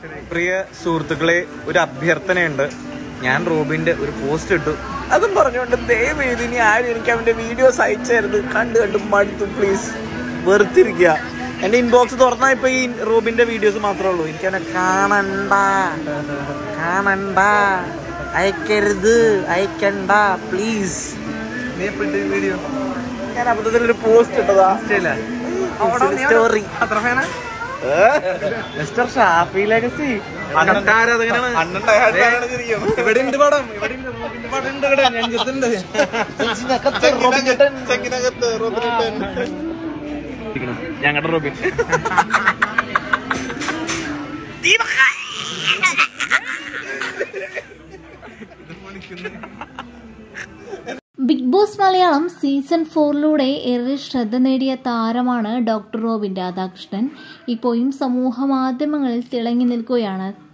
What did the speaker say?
പ്രിയ സുഹൃത്തുക്കളെ ഒരു അഭ്യർത്ഥനയുണ്ട് ഞാൻ റോബിന്റെ ഒരു പോസ്റ്റ് ഇട്ടു അതും പറഞ്ഞുകൊണ്ട് ദയവ് ചെയ്ത് ഇനി ആരും എനിക്ക് അവന്റെ വീഡിയോസ് അയച്ചായിരുന്നു കണ്ടു കണ്ടു മടുത്തു പ്ലീസ് വെറുത്തിരിക്കുക എന്റെ ഇൻബോക്സ് തുറന്നാ ഇപ്പൊ ഈ റോബിന്റെ വീഡിയോസ് മാത്രമേ ഉള്ളൂ എനിക്ക് അവനെ കാണണ്ട കാണണ്ട അയക്കരുത് അയക്കണ്ട പ്ലീസ് നീ എപ്പോഴും വീഡിയോ ഞാൻ അബദ്ധത്തിൽ ഒരു പോസ്റ്റ് ഇട്ടതാ സ്റ്റോറി അത്ര ഫാനാ മിസ്റ്റർ ഷാഫി ലെഗസി അണ്ണന്റെ ആരാധകനാണ് ഇവിടെ ഉണ്ട് പടം ഇവിടെ ഉണ്ട് റോബിന്റെ പടം ഉണ്ട് ഇവിടെ നെഞ്ചത്തുണ്ട് ഞങ്ങളുടെ റോബിൻ ബിഗ് ബോസ് മലയാളം സീസൺ ഫോറിലൂടെ ഏറെ ശ്രദ്ധ നേടിയ താരമാണ് ഡോക്ടർ റോബിൻ രാധാകൃഷ്ണൻ ഇപ്പോഴും സമൂഹ മാധ്യമങ്ങളിൽ തിളങ്ങി നിൽക്കുകയാണ്